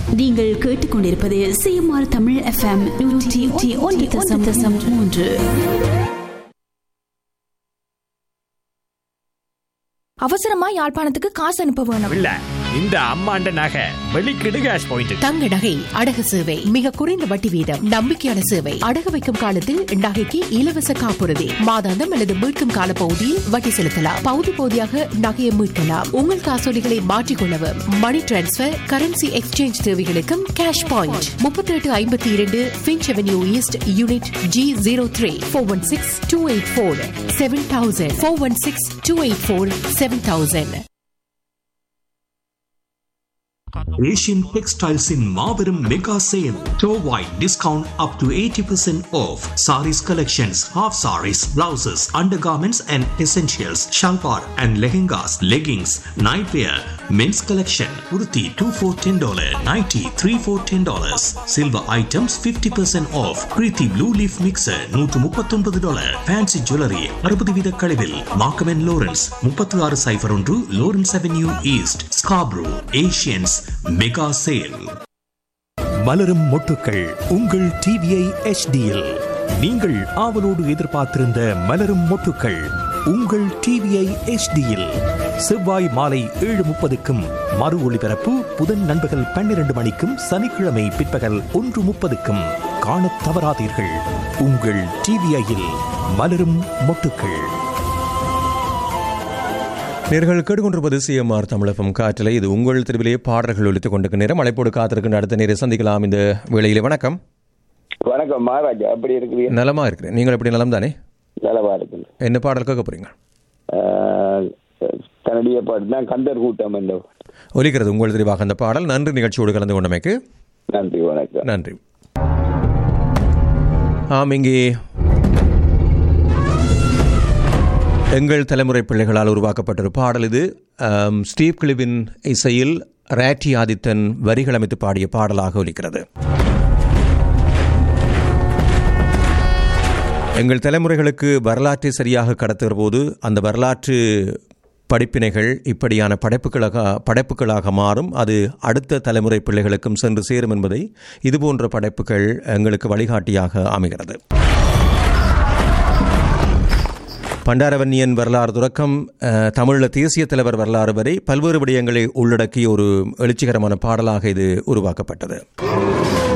நீங்கள் கேட்டுக்கொண்டிருப்பது CMR Tamil FM நூற்றி ஒன்று தசம் தசம் மூன்று அவசரமா யாழ்ப்பாணத்துக்கு காசு அனுப்ப வேணும் இல்ல இந்த அம்மாண்ட நகை வெளிக்கிடு கேஷ் பாயிண்ட் தங்க நகை அடகு சேவை மிக குறைந்த வட்டி வீதம் நம்பிக்கையான சேவை அடகு வைக்கும் காலத்தில் நகைக்கு இலவச காப்புறுதி மாதாந்தம் அல்லது மீட்கும் கால பகுதியில் வட்டி செலுத்தலாம் பகுதி பகுதியாக நகையை மீட்கலாம் உங்கள் காசோலிகளை மாற்றிக்கொள்ளவும் மணி டிரான்ஸ்பர் கரன்சி எக்ஸ்சேஞ்ச் தேவைகளுக்கும் கேஷ் பாயிண்ட் முப்பத்தி எட்டு ஐம்பத்தி இரண்டு Finch avenue east unit G zero three four one six two eight four seven thousand four one six two eight four seven thousand Asian Textiles in Marverum Mega Sale. Store-wide discount up to 80% off. Saris collections, half saris, blouses, undergarments and essentials, shalwar and lehengas, leggings, nightwear, men's collection, kurti 2 for $10, nighty 3 for $10. Silver items 50% off. Preeti Blue Leaf Mixer 139 dollar. Fancy Jewelry 60 வீத கழிவில். Markham and Lawrence 36 சைபர் ஒன்று Lawrence Avenue East, Scarborough, Asians mega sale மலரும் மொட்டுக்கள் உங்கள் TVI எச்டியில் நீங்கள் ஆவலோடு எதிர்பார்த்திருந்த மலரும் மொட்டுக்கள் உங்கள் டிவிஐ எச்டியில் செவ்வாய் மாலை ஏழு முப்பதுக்கும் மறு ஒளிபரப்பு புதன் நண்பகல் பன்னிரண்டு மணிக்கும் சனிக்கிழமை பிற்பகல் ஒன்று முப்பதுக்கும் காணத் தவறாதீர்கள் உங்கள் டிவிஐயில் மலரும் மொட்டுக்கள் நேர்கள் கேட்டுக்கொண்டிருப்பது சிஎம்ஆர் தமிழகம் காற்றில் இது உங்கள் தெருவிலேயே பாடல்கள் ஒழித்துக் கொண்டிருக்க நேரம் அழைப்போடு காத்திருக்கின்ற அடுத்த நேரை சந்திக்கலாம் இந்த வேளையிலே வணக்கம் வணக்கம் மகாராஜா எப்படி இருக்கிறீங்க நலமா இருக்கிறேன் நீங்கள் எப்படி நலம் தானே நலமா இருக்கு என்ன பாடல் கேட்க போறீங்க கனடிய பாட்டு தான் கந்தர் கூட்டம் என்ற ஒலிக்கிறது உங்கள் தெளிவாக அந்த பாடல் நன்றி நிகழ்ச்சியோடு கலந்து கொண்டமைக்கு நன்றி வணக்கம் நன்றி ஆம் இங்கே எங்கள் தலைமுறை பிள்ளைகளால் உருவாக்கப்பட்ட ஒரு பாடல் இது ஆம், ஸ்டீவ் கிளிவின் இசையில் ராட்டி ஆதித்தன் வரிகள் அமைத்து பாடிய பாடலாக ஒலிக்கிறது எங்கள் தலைமுறைகளுக்கு வரலாற்றை சரியாக கடத்துகிற போது அந்த வரலாற்று படிப்பினைகள் இப்படியான படைப்புகளாக படைப்புகளாக மாறும் அது அடுத்த தலைமுறை பிள்ளைகளுக்கும் சென்று சேரும் என்பதை இதுபோன்ற படைப்புகள் எங்களுக்கு வழிகாட்டியாக அமைகிறது பண்டாரவன்னியன் வரலாறு தொடக்கம் அஹ், தமிழீழ தேசிய தலைவர் வரலாறு வரை பல்வேறு விடயங்களை உள்ளடக்கிய ஒரு எழுச்சிகரமான பாடலாக இது உருவாக்கப்பட்டது